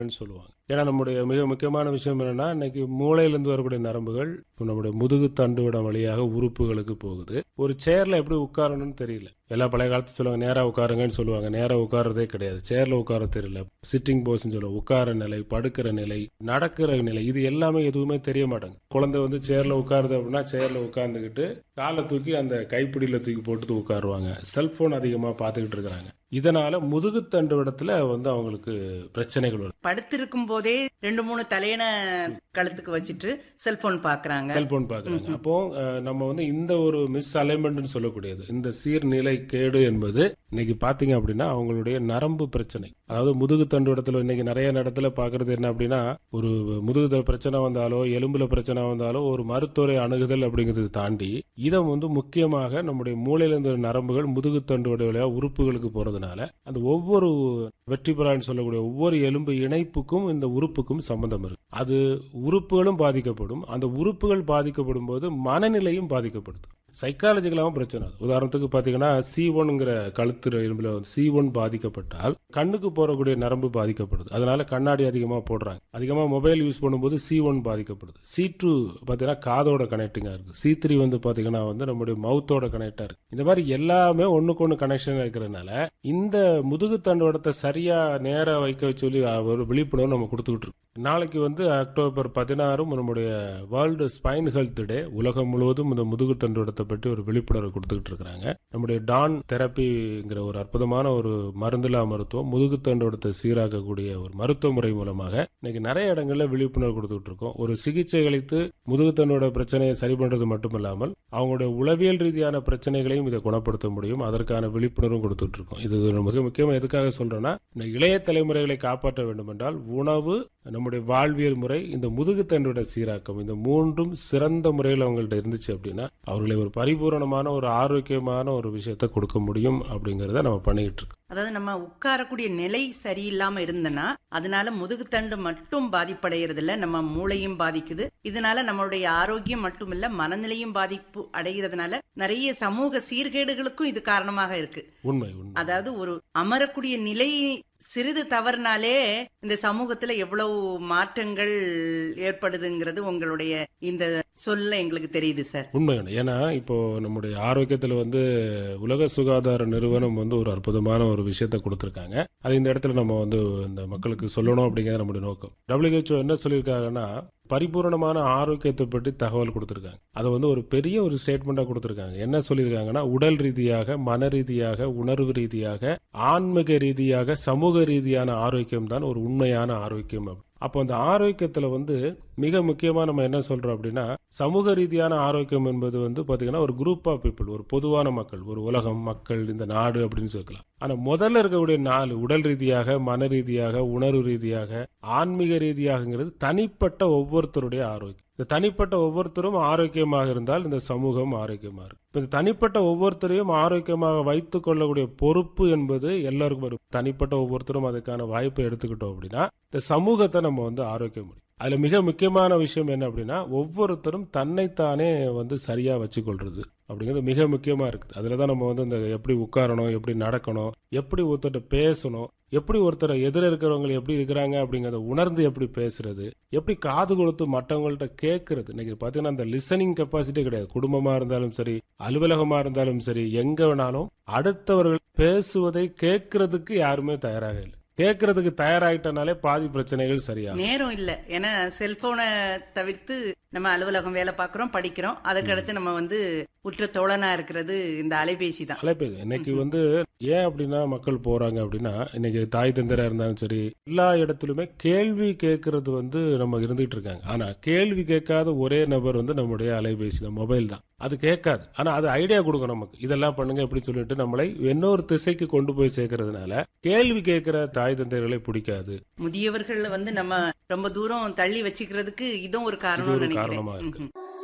சொல்லுவாங்க ஏன்னா நம்முடைய மிக முக்கியமான விஷயம் என்னன்னா இன்னைக்கு மூளையிலிருந்து வரக்கூடிய நரம்புகள் இப்ப நம்முடைய முதுகு தண்டுவிடம் வழியாக உறுப்புகளுக்கு போகுது ஒரு சேர்ல எப்படி உட்காரணும்னு தெரியல எல்லா பழைய காலத்து சொல்லுவாங்க நேரா உட்காருங்கன்னு சொல்லுவாங்க நேரா உட்காரதே கிடையாது சேர்ல உட்கார தெரியல சிட்டிங் போஸ்ன்னு சொல்லுவாங்க உட்கார நிலை படுக்கிற நிலை நடக்கிற நிலை இது எல்லாமே எதுவுமே தெரிய மாட்டாங்க குழந்தை வந்து சேர்ல உட்காருது அப்படின்னா சேர்ல உட்கார்ந்துக்கிட்டு காலை தூக்கி அந்த கைப்பிடியில தூக்கி போட்டு உட்காருவாங்க செல்போன் அதிகமா பார்த்துக்கிட்டு இருக்கிறாங்க இதனால முதுகுத்தண்டு இடத்துல வந்து அவங்களுக்கு பிரச்சனைகள் வரும் படுத்திருக்கும் போதே ரெண்டு மூணு தலையணை கழுத்துக்கு வச்சுட்டு செல்போன் பாக்குறாங்க செல்போன் பாக்குறாங்க அப்போ அஹ், நம்ம வந்து இந்த ஒரு மிஸ் அலைன்மெண்ட் சொல்லக்கூடியது இந்த சீர்நிலை கேடு என்பது இன்னைக்கு பாத்தீங்க அப்படின்னா அவங்களுடைய நரம்பு பிரச்சனை அதாவது முதுகுத்தண்டு இடத்துல இன்னைக்கு நிறைய இடத்துல பாக்குறது என்ன அப்படின்னா ஒரு முதுகுதல் பிரச்சனை வந்தாலோ எலும்புல பிரச்சனை வந்தாலோ ஒரு மருத்துவரை அணுகுதல் அப்படிங்கிறது தாண்டி இதை வந்து முக்கியமாக நம்முடைய மூளையில இருந்த நரம்புகள் முதுகுத்தண்டு வழியா உறுப்புகளுக்கு போறதுனால அந்த ஒவ்வொரு வெற்றி பெறான்னு சொல்லக்கூடிய ஒவ்வொரு எலும்பு இணைப்புக்கும் இந்த உறுப்புக்கும் சம்பந்தம் இருக்கு அது உறுப்புகளும் பாதிக்கப்படும் அந்த உறுப்புகள் பாதிக்கப்படும் போது மனநிலையும் பாதிக்கப்படுது சைக்காலஜிக்கலாகவும் பிரச்சனை அது. உதாரணத்துக்கு பாத்தீங்கன்னா சி ஒன்ங்கிற கழுத்து எலும்புல சி ஒன் பாதிக்கப்பட்டால் கண்ணுக்கு போறக்கூடிய நரம்பு பாதிக்கப்படுது அதனால கண்ணாடி அதிகமா போடுறாங்க அதிகமா மொபைல் யூஸ் பண்ணும்போது சி ஒன் பாதிக்கப்படுது சி டூ பாத்தீங்கன்னா காதோட கனெக்டிங்கா இருக்கு சி த்ரீ வந்து பாத்தீங்கன்னா வந்து நம்முடைய மவுத்தோட கனெக்டா இருக்கு இந்த மாதிரி எல்லாமே ஒண்ணுக்கு ஒண்ணு கனெக்ஷன் இருக்கிறதுனால இந்த முதுகு தண்டோடத்தை சரியா நேரா வைக்க சொல்லி ஒரு விழிப்புணர்வு நம்ம கொடுத்துக்கிட்டு இருக்கோம் நாளைக்கு வந்து அக்டோபர் பதினாறும் நம்முடைய வேர்ல்டு ஸ்பைன் ஹெல்த் டே உலகம் முழுவதும் இந்த முதுகு தண்டோடத்தை பற்றி ஒரு விழிப்புணர்வு கொடுத்துக்கிட்டு இருக்கிறாங்க நம்முடைய டான் தெரப்பிங்கிற ஒரு அற்புதமான ஒரு மருந்தில்லா மருத்துவம் முதுகு தண்டோடத்தை சீராக்கக்கூடிய ஒரு மருத்துவ முறை மூலமாக இன்னைக்கு நிறைய இடங்கள்ல விழிப்புணர்வு கொடுத்துட்டு இருக்கோம் ஒரு சிகிச்சை அளித்து முதுகு தண்டோட பிரச்சனையை சரி பண்றது மட்டுமல்லாமல் அவங்களுடைய உளவியல் ரீதியான பிரச்சனைகளையும் இதை குணப்படுத்த முடியும் அதற்கான விழிப்புணர்வும் கொடுத்துட்டு இருக்கோம் இது ஒரு மிக முக்கியமா எதுக்காக சொல்றேன்னா இந்த இளைய தலைமுறைகளை காப்பாற்ற வேண்டும் என்றால் உணவு நம்முடைய வாழ்வியல் முறை இந்த முதுகு தண்டோட சீராக்கம் இந்த மூன்றும் சிறந்த முறையில் அவங்கள்ட்ட இருந்துச்சு அப்படின்னா அவர்களை ஒரு பரிபூரணமான ஒரு ஆரோக்கியமான ஒரு விஷயத்தை கொடுக்க முடியும் அப்படிங்கறத நம்ம பண்ணிக்கிட்டு இருக்கோம் அதாவது நம்ம உட்காரக்கூடிய நிலை சரியில்லாம இருந்தனா அதனால முதுகுத்தண்டு மட்டும் பாதிப்படைகிறது இல்ல நம்ம மூளையும் பாதிக்குது இதனால நம்மளுடைய ஆரோக்கியம் மட்டும் இல்ல மனநிலையும் பாதிப்பு அடைகிறதுனால நிறைய சமூக சீர்கேடுகளுக்கும் இது காரணமாக இருக்கு உண்மை உண்மை அதாவது ஒரு அமரக்கூடிய நிலை சிறிது தவறுனாலே இந்த சமூகத்துல எவ்வளவு மாற்றங்கள் ஏற்படுதுங்கிறது உங்களுடைய இந்த சொல்ல எங்களுக்கு தெரியுது சார் உண்மை ஏன்னா இப்போ நம்முடைய ஆரோக்கியத்துல வந்து உலக சுகாதார நிறுவனம் வந்து ஒரு அற்புதமான ஒரு விஷயத்த கொடுத்திருக்காங்க அது இந்த இடத்துல நம்ம வந்து இந்த மக்களுக்கு சொல்லணும் அப்படிங்கிறது நம்முடைய நோக்கம் WHO என்ன சொல்லியிருக்காங்கன்னா பரிபூரணமான ஆரோக்கியத்தை பற்றி தகவல் கொடுத்திருக்காங்க அதை வந்து ஒரு பெரிய ஒரு ஸ்டேட்மெண்டா கொடுத்திருக்காங்க என்ன சொல்லியிருக்காங்கன்னா உடல் ரீதியாக மன ரீதியாக உணர்வு ரீதியாக ஆன்மீக ரீதியாக சமூக ரீதியான ஆரோக்கியம் தான் ஒரு உண்மையான ஆரோக்கியம் அப்படி. அப்போ அந்த ஆரோக்கியத்துல வந்து மிக முக்கியமா நம்ம என்ன சொல்றோம் அப்படின்னா சமூக ரீதியான ஆரோக்கியம் என்பது வந்து பாத்தீங்கன்னா ஒரு குரூப் ஆஃப் பீப்புள் ஒரு பொதுவான மக்கள் ஒரு உலகம் மக்கள் இந்த நாடு அப்படின்னு சொல்லலாம் ஆனா முதல்ல இருக்கக்கூடிய நாலு உடல் ரீதியாக மன ரீதியாக உணர்வு ரீதியாக ஆன்மீக ரீதியாகங்கிறது தனிப்பட்ட ஒவ்வொருத்தருடைய ஆரோக்கியம் இந்த தனிப்பட்ட ஒவ்வொருத்தரும் ஆரோக்கியமாக இருந்தால் இந்த சமூகம் ஆரோக்கியமா இருக்கும் இப்ப இந்த தனிப்பட்ட ஒவ்வொருத்தரையும் ஆரோக்கியமாக வைத்துக் கொள்ளக்கூடிய பொறுப்பு என்பது எல்லாருக்கும் வரும் தனிப்பட்ட ஒவ்வொருத்தரும் அதுக்கான வாய்ப்பை எடுத்துக்கிட்டோம் அப்படின்னா இந்த சமூகத்தை நம்ம வந்து ஆரோக்கியம் முடியும் அதுல மிக முக்கியமான விஷயம் என்ன அப்படின்னா ஒவ்வொருத்தரும் தன்னைத்தானே வந்து சரியா வச்சுக்கொள்றது அப்படிங்கிறது மிக முக்கியமா இருக்குது அதுலதான் நம்ம வந்து இந்த எப்படி உட்காரணும் எப்படி நடக்கணும் எப்படி ஒருத்தர்கிட்ட பேசணும் எப்படி ஒருத்தரை எதிர இருக்கிறவங்க எப்படி இருக்கிறாங்க அப்படிங்கறத உணர்ந்து எப்படி பேசுறது எப்படி காது கொடுத்து மற்றவங்கள்ட்ட கேட்கறது இன்னைக்கு பாத்தீங்கன்னா அந்த லிசனிங் கெப்பாசிட்டி கிடையாது குடும்பமா இருந்தாலும் சரி அலுவலகமா இருந்தாலும் சரி எங்க வேணாலும் அடுத்தவர்கள் பேசுவதை கேட்கறதுக்கு யாருமே தயாராக இல்லை கேட்கறதுக்கு தயாராயிட்டனாலே பாதி பிரச்சனைகள் சரியாகும் நேரம் இல்ல ஏன்னா செல்போனை தவிர்த்து நம்ம அலுவலகம் வேலை பார்க்கறோம் படிக்கிறோம் அதுக்கடுத்து நம்ம வந்து உற்ற தோழனா இருக்கிறது இந்த அலைபேசி தான் அழைப்பது இன்னைக்கு வந்து ஏன் அப்படின்னா மக்கள் போறாங்க அப்படின்னா இன்னைக்கு தாய் தந்தரா இருந்தாலும் சரி எல்லா இடத்துலயுமே கேள்வி கேட்கறது வந்து நம்ம இருந்துகிட்டு இருக்காங்க ஆனா கேள்வி கேட்காத ஒரே நபர் வந்து நம்முடைய அலைபேசி தான் மொபைல் தான் அது கேட்காது ஆனா அது ஐடியா கொடுக்கும் நமக்கு இதெல்லாம் பண்ணுங்க எப்படி சொல்லிட்டு நம்மளை இன்னொரு திசைக்கு கொண்டு போய் சேர்க்கறதுனால கேள்வி கேட்கிற தாய் தந்தையர்களை பிடிக்காது முதியவர்கள் வந்து நம்ம ரொம்ப தூரம் தள்ளி வச்சுக்கிறதுக்கு இதுவும் ஒரு இது காரணம் ஒரு நினைக்கிறேன் காரணமா இருக்கு ம்ஹும்.